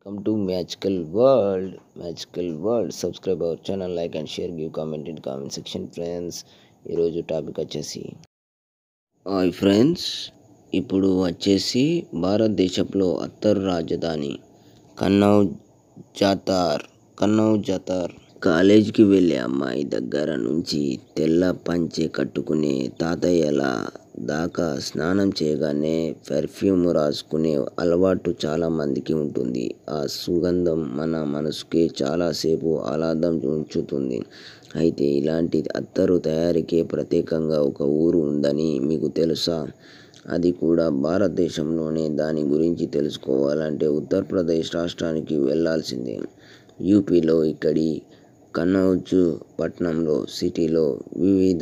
Welcome to Magical World. Magical World. Subscribe our channel, like and share, give comment in comment section friends. ఈరోజు topic వచ్చేసి hi friends ఇప్పుడు వచ్చేసి భారతదేశంలో అత్తరు రాజధాని కన్నౌజ్ జాతార్ కన్నౌజ్ జాతార్ కాలేజీకి వెళ్ళే అమ్మాయి దగ్గర నుంచి తెల్ల పంచె కట్టుకునే తాతయ్యల దాకా స్నానం చేయగానే పెర్ఫ్యూమ్ రాసుకునే అలవాటు చాలా మందికి ఉంటుంది ఆ సుగంధం మన మనసుకి చాలాసేపు ఆహ్లాదం ఉంచుతుంది అయితే ఇలాంటి అత్తరు తయారీకే ప్రత్యేకంగా ఒక ఊరు ఉందని మీకు తెలుసా అది కూడా భారతదేశంలోనే దాని గురించి తెలుసుకోవాలంటే ఉత్తరప్రదేశ్ రాష్ట్రానికి వెళ్ళాల్సిందే యూపీలో ఇక్కడి కనౌజ్ పట్టణంలో సిటీలో వివిధ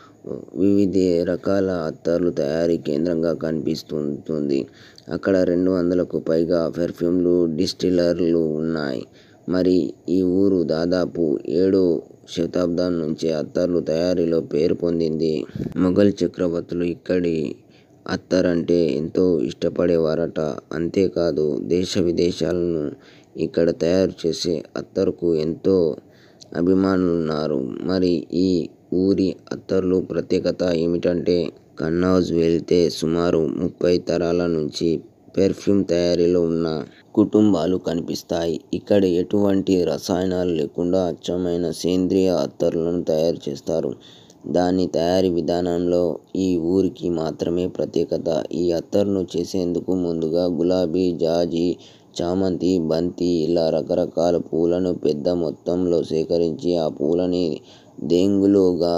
వివిధ రకాల అత్తర్లు తయారీ కేంద్రంగా కనిపిస్తుంటుంది అక్కడ రెండు వందలకు పైగా పెర్ఫ్యూమ్లు డిస్టిలర్లు ఉన్నాయి మరి ఈ ఊరు దాదాపు ఏడో శతాబ్దం నుంచే అత్తర్లు తయారీలో పేరు పొందింది మొఘల్ చక్రవర్తులు ఇక్కడి అత్తర్ అంటే ఎంతో ఇష్టపడేవారట అంతేకాదు దేశ విదేశాలను ఇక్కడ తయారు చేసే అత్తరుకు ఎంతో అభిమానులున్నారు మరి ఈ ఊరి అత్తర్లు ప్రత్యేకత ఏమిటంటే కన్నౌజ్ వెళ్తే సుమారు ముప్పై తరాల నుంచి పెర్ఫ్యూమ్ తయారీలో ఉన్న కుటుంబాలు కనిపిస్తాయి ఇక్కడ ఎటువంటి రసాయనాలు లేకుండా అచ్చమైన సేంద్రియ అత్తర్లను తయారు చేస్తారు దాని తయారీ విధానంలో ఈ ఊరికి మాత్రమే ప్రత్యేకత ఈ అత్తర్ను చేసేందుకు ముందుగా గులాబీ జాజి చామంతి బంతి ఇలా రకరకాల పూలను పెద్ద మొత్తంలో సేకరించి ఆ పూలని దెంగులుగా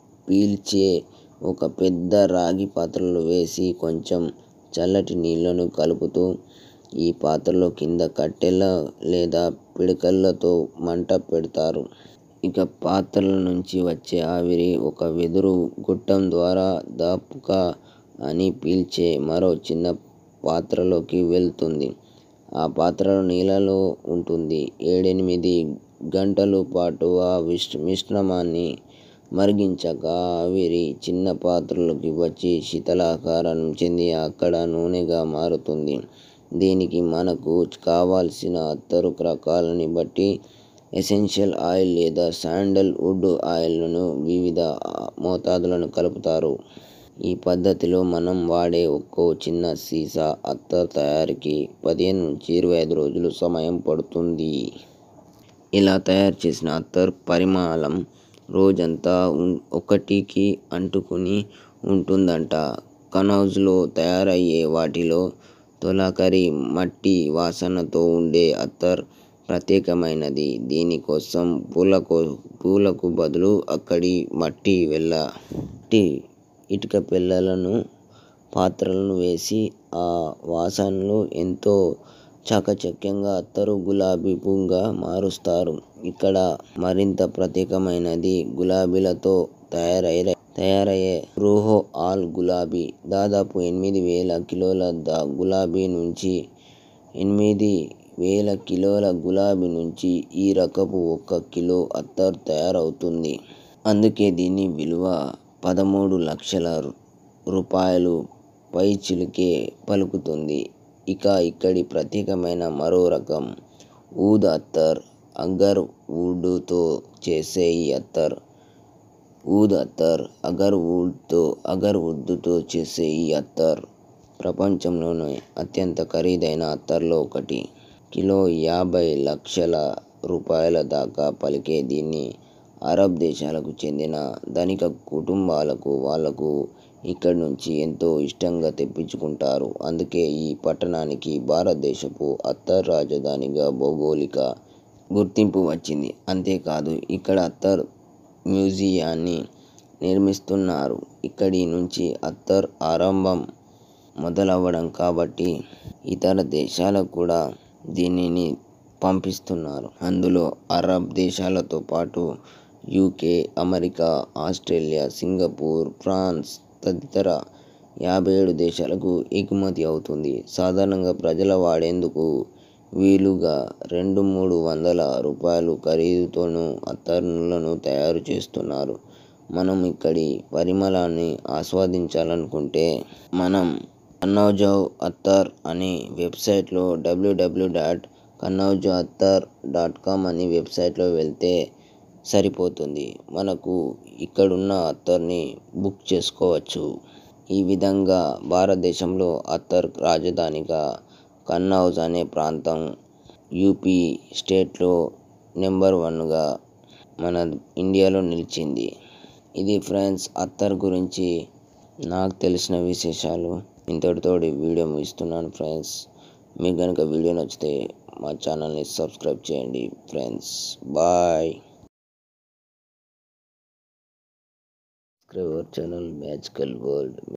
పీల్చే ఒక పెద్ద రాగి పాత్రలో వేసి కొంచెం చల్లటి నీళ్లను కలుపుతూ ఈ పాత్రలో కింద కట్టెల లేదా పిడకలతో మంట పెడతారు ఇక పాత్రల నుంచి వచ్చే ఆవిరి ఒక వెదురు గుట్టం ద్వారా దాపుకా అని పీల్చే మరో చిన్న పాత్రలోకి వెళ్తుంది ఆ పాత్రలో నీళ్ళలో ఉంటుంది ఏడెనిమిది గంటల పాటు ఆ విష్ మిశ్రమాన్ని మరిగించాక ఆవిరి చిన్న పాత్రలోకి వచ్చి శీతలాకారం చెంది అక్కడ నూనెగా మారుతుంది దీనికి మనకు కావాల్సిన అత్తరు రకాలని బట్టి ఎసెన్షియల్ ఆయిల్ లేదా శాండల్ వుడ్ ఆయిల్ను వివిధ మోతాదులను కలుపుతారు ఈ పద్ధతిలో మనం వాడే ఒక్కో చిన్న సీసా అత్తర్ తయారీకి పదిహేను నుంచి ఇరవై ఐదు రోజులు సమయం పడుతుంది ఇలా తయారు చేసిన అత్తర్ పరిమాణం రోజంతా ఒకటికి అంటుకుని ఉంటుందంట కనౌజ్లో తయారయ్యే వాటిలో తొలకరి మట్టి వాసనతో ఉండే అత్తర్ ప్రత్యేకమైనది దీనికోసం పూలకు పూలకు బదులు అక్కడి మట్టి వెళ్ళ మట్టి ఇటుక పిల్లలను పాత్రలను వేసి ఆ వాసనలు ఎంతో చాకచక్యంగా అత్తరు గులాబీ పువ్వుగా మారుస్తారు ఇక్కడ మరింత ప్రత్యేకమైనది గులాబీలతో తయారయ్యే తయారయ్యే రోహో ఆల్ గులాబీ దాదాపు ఎనిమిది వేల కిలోల దా గులాబీ నుంచి ఎనిమిది వేల కిలోల గులాబీ నుంచి ఈ రకపు ఒక్క కిలో అత్తర్ తయారవుతుంది అందుకే దీని విలువ పదమూడు లక్షల రూపాయలు పైచిలుకే పలుకుతుంది ఇక ఇక్కడి ప్రత్యేకమైన మరో రకం ఊద్ అత్తర్ అగర్ వుడ్తో చేసే ఈ అత్తర్ ఊద్ అత్తర్ అగర్ వుడ్తో అగర్ వుడ్తో చేసే ఈ అత్తర్ ప్రపంచంలోనే అత్యంత ఖరీదైన అత్తర్లో ఒకటి కిలో యాభై లక్షల రూపాయల దాకా పలికే దీన్ని అరబ్ దేశాలకు చెందిన ధనిక కుటుంబాలకు వాళ్లకు ఇక్కడి నుంచి ఎంతో ఇష్టంగా తెప్పించుకుంటారు అందుకే ఈ పట్టణానికి భారతదేశపు అత్తర్ రాజధానిగా భౌగోళిక గుర్తింపు వచ్చింది అంతేకాదు ఇక్కడ అత్తర్ మ్యూజియాన్ని నిర్మిస్తున్నారు ఇక్కడి నుంచి అత్తర్ ఆరంభం మొదలవ్వడం కాబట్టి ఇతర దేశాలకు కూడా దీనిని పంపిస్తున్నారు అందులో అరబ్ దేశాలతో పాటు UK America Australia Singapore France తదితర యాభై ఏడు దేశాలకు ఎగుమతి అవుతుంది సాధారణంగా ప్రజల వాడేందుకు వీలుగా రెండు మూడు వందల రూపాయలు ఖరీదుతోనూ అత్తర్లను తయారు చేస్తున్నారు మనం ఇక్కడి పరిమళాన్ని ఆస్వాదించాలనుకుంటే మనం కన్నౌజౌ అత్తర్ అనే వెబ్సైట్లో WWW dot Kannauj attar dot com అని వెబ్సైట్లో వెళ్తే సరిపోతుంది మనకు ఇక్కడున్న అత్తర్ని బుక్ చేసుకోవచ్చు ఈ విధంగా భారతదేశంలో అత్తర్ రాజధానిగా కన్నౌజ్ అనే ప్రాంతం యూపీ స్టేట్లో నెంబర్ వన్గా మన ఇండియాలో నిలిచింది ఇది ఫ్రెండ్స్ అత్తర్ గురించి నాకు తెలిసిన విశేషాలు ఇంతటితోటి వీడియో ముగిస్తున్నాను ఫ్రెండ్స్ మీకు కనుక వీడియో నచ్చితే మా ఛానల్ని సబ్స్క్రైబ్ చేయండి friends bye subscribe our channel magical world